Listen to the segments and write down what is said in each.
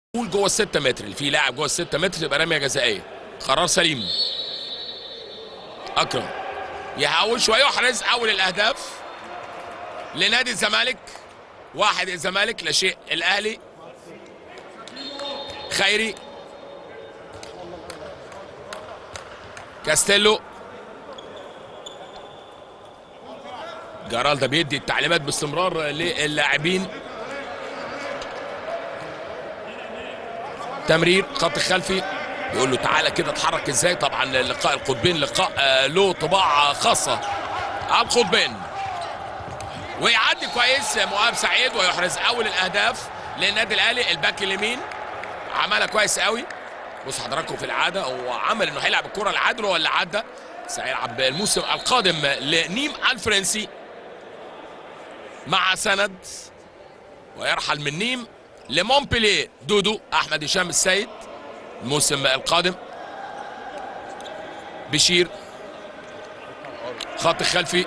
قول جوه الستة متر اللي فيه لاعب جوه الستة متر تبقى رميه جزائيه قرار سليم اكرم يحاول شويه يحرز اول الاهداف لنادي الزمالك واحد الزمالك لا شيء الاهلي خيري كاستيلو جرالدا بيدي التعليمات باستمرار للاعبين تمرير خط خلفي يقول له تعالى كده اتحرك ازاي طبعا لقاء القطبين لقاء آه، له طباع خاصه على القطبين ويعدي كويس مؤاب سعيد ويحرز اول الاهداف للنادي الاهلي الباك اليمين عملها كويس قوي بص حضراتكم في العاده هو عمل انه هيلعب الكره العدل ولا عدى سيلعب الموسم القادم لنيم الفرنسي مع سند ويرحل من نيم لمونبلي دودو احمد هشام السيد الموسم القادم بشير خط خلفي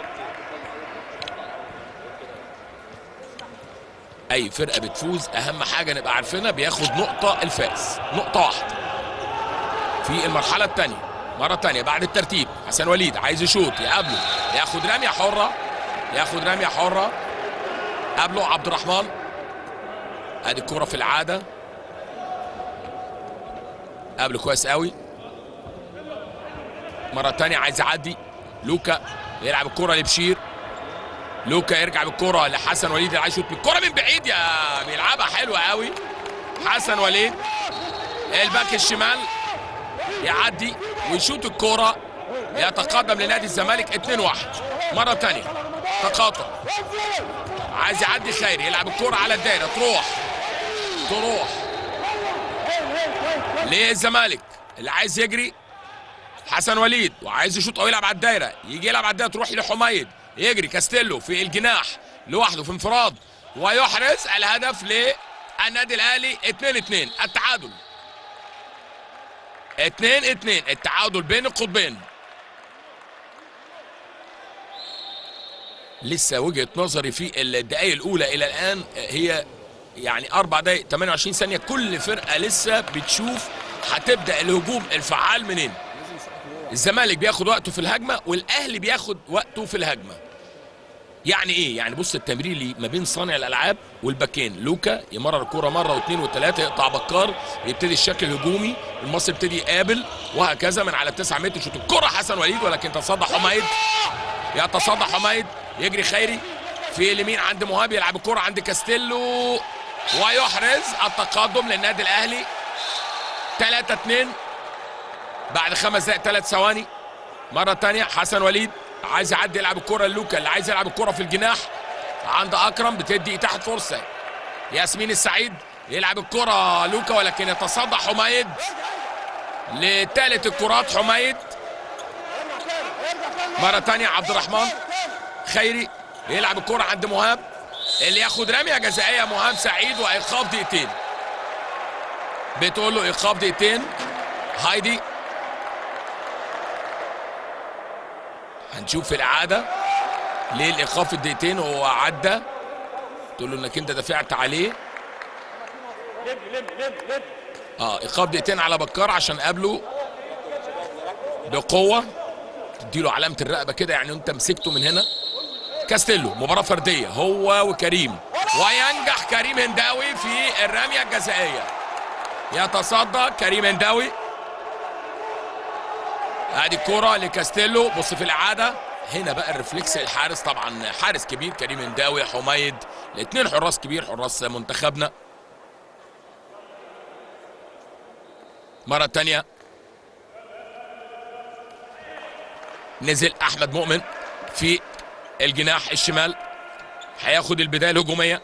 اي فرقه بتفوز اهم حاجه نبقى عارفينها بياخد نقطه الفائز نقطه واحده في المرحله الثانيه مره ثانيه بعد الترتيب حسن وليد عايز يشوط يقابله ياخد رميه حره ياخد رميه حره قابله عبد الرحمن ادي الكرة في العادة قابله كويس قوي مرة تانية عايز يعدي لوكا يلعب الكرة لبشير لوكا يرجع بالكرة لحسن وليد اللي عايز يشوط بالكرة من بعيد يا بيلعبها حلوة قوي حسن وليد الباك الشمال يعدي ويشوط الكرة يتقدم لنادي الزمالك 2-1 مرة تانية تقاطع عايز يعدي خيري يلعب الكرة على الدايرة تروح تروح للزمالك اللي عايز يجري حسن وليد وعايز يشوط او يلعب على الدايره يجي يلعب على الدايره تروح لحميد يجري كاستيلو في الجناح لوحده في انفراد ويحرز الهدف للنادي الاهلي 2 2 التعادل 2 2 التعادل بين القطبين لسه وجهه نظري في الدقائق الاولى الى الان هي يعني اربع دقائق 28 ثانيه كل فرقه لسه بتشوف هتبدا الهجوم الفعال منين الزمالك بياخد وقته في الهجمه والاهلي بياخد وقته في الهجمه يعني ايه يعني بص التمرير اللي ما بين صانع الالعاب والباكين لوكا يمرر الكوره مره واثنين وثلاثه يقطع بكار يبتدي الشكل الهجومي المصري يبتدي يقابل وهكذا من على التسعة متر يشوط الكره حسن وليد ولكن تصدى حميد يتصدى حميد يجري خيري في اليمين عند مهاب يلعب الكره عند كاستيلو ويحرز التقدم للنادي الاهلي 3 2 بعد خمس دقائق ثلاث ثواني مره ثانيه حسن وليد عايز يعدي يلعب الكره لوكا اللي عايز يلعب الكره في الجناح عند اكرم بتدي اتاحه فرصه ياسمين السعيد يلعب الكره لوكا ولكن يتصدى حميد لثالث الكرات حميد مره ثانيه عبد الرحمن خيري يلعب الكره عند مهاب اللي ياخد رميه جزائيه مهاب سعيد وايقاف دقيقتين بتقول له ايقاف دقيقتين هايدي هنشوف في الاعاده ليه الايقاف الدقيقتين هو عدى تقول له انك انت دافعت عليه اه ايقاف دقيقتين على بكار عشان قابله بقوه تديله علامه الرقبه كده يعني انت مسكته من هنا كاستيلو مباراة فردية هو وكريم وينجح كريم هنداوي في الرمية الجزائية يتصدى كريم هنداوي ادي الكرة لكاستيلو بص في الإعادة هنا بقى الرفلكس الحارس طبعا حارس كبير كريم هنداوي حميد الاثنين حراس كبير حراس منتخبنا مرة تانية نزل أحمد مؤمن في الجناح الشمال هياخد البدايه الهجوميه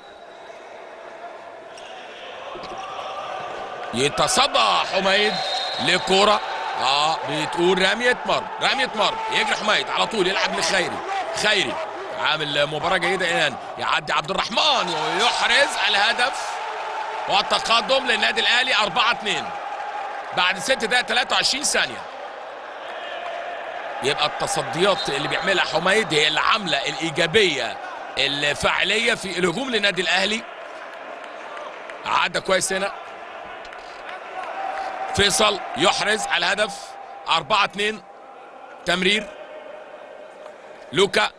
يتصدى حميد لكوره اه بتقول رميه مرمى رميه مرمى يجري حميد على طول يلعب لخيري خيري عامل مباراه جيده الان يعدي عبد الرحمن ويحرز الهدف والتقدم للنادي الاهلي 4 2 بعد 6 دقائق 23 ثانيه يبقى التصديات اللي بيعملها حميد هي اللي عامله الايجابيه الفاعليه في الهجوم للنادي الاهلي عدى كويس هنا فيصل يحرز على الهدف 4 2 تمرير لوكا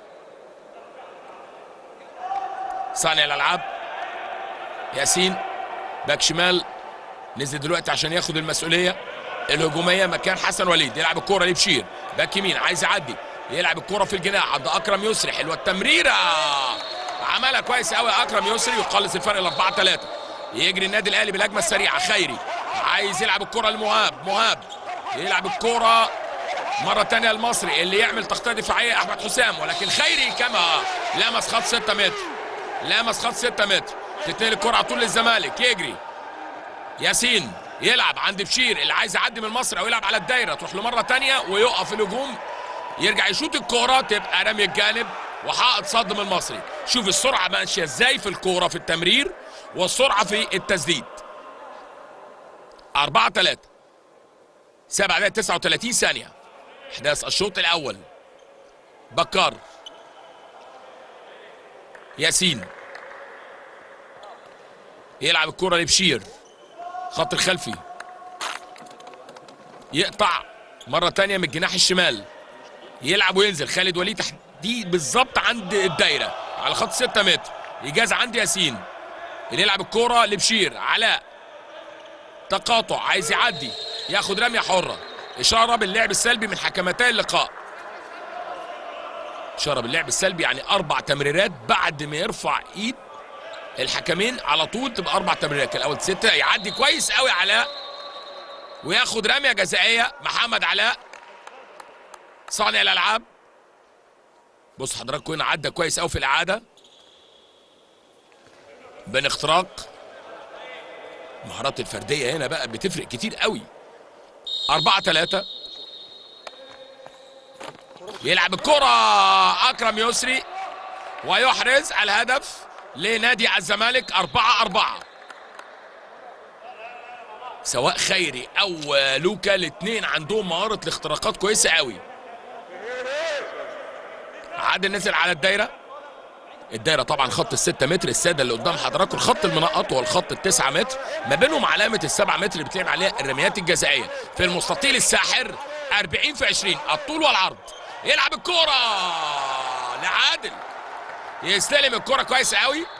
صانع الالعاب ياسين باك شمال نزل دلوقتي عشان ياخد المسؤوليه الهجوميه مكان حسن وليد يلعب الكوره لبشير باك يمين عايز يعدي يلعب الكوره في الجناح عند اكرم يسري حلوه التمريره عملها كويس قوي اكرم يسري يقلص الفرق ل 4 3 يجري النادي الاهلي بالهجمه السريعه خيري عايز يلعب الكره لمهاب مهاب يلعب الكره مرة تانية المصري اللي يعمل تغطية دفاعية أحمد حسام ولكن خيري كما لمس خط 6 متر لمس خط 6 متر تتنقل الكرة على طول للزمالك يجري ياسين يلعب عند بشير اللي عايز يعدي من مصر او يلعب على الدايره تروح له مره تانية ويقف الهجوم يرجع يشوط الكوره تبقى رمي الجانب وحائط صد من المصري شوف السرعه ماشيه ازاي في الكوره في التمرير والسرعه في التسديد 4 3 7 دقائق 39 ثانيه احداث الشوط الاول بكار ياسين يلعب الكرة لبشير خط الخلفي يقطع مرة تانية من الجناح الشمال يلعب وينزل خالد وليد تحديد بالظبط عند الدايرة على خط 6 متر إجازة عند ياسين اللي يلعب الكرة لبشير علاء تقاطع عايز يعدي ياخد رمية حرة إشارة باللعب السلبي من حكمتي اللقاء إشارة باللعب السلبي يعني أربع تمريرات بعد ما يرفع إيد الحكمين على طول تبقى اربع تمريرات كان الاول سته يعدي كويس قوي علاء وياخد رميه جزائيه محمد علاء صانع الالعاب بص حضراتكم هنا عدى كويس قوي في الاعاده بين اختراق المهارات الفرديه هنا بقى بتفرق كتير قوي أربعة ثلاثة يلعب الكرة أكرم يسري ويحرز الهدف لنادي الزمالك أربعة أربعة سواء خيري أو لوكا الاثنين عندهم مهارة الاختراقات كويسة قوي عادل نزل على الدايرة الدايرة طبعا خط الستة متر السادة اللي قدام حضراتكم الخط المنقط والخط التسعة متر ما بينهم علامة السبعة متر اللي بتلعب عليها الرميات الجزائية في المستطيل الساحر 40 في 20 الطول والعرض يلعب الكورة لعادل يستلم الكرة كويس قوي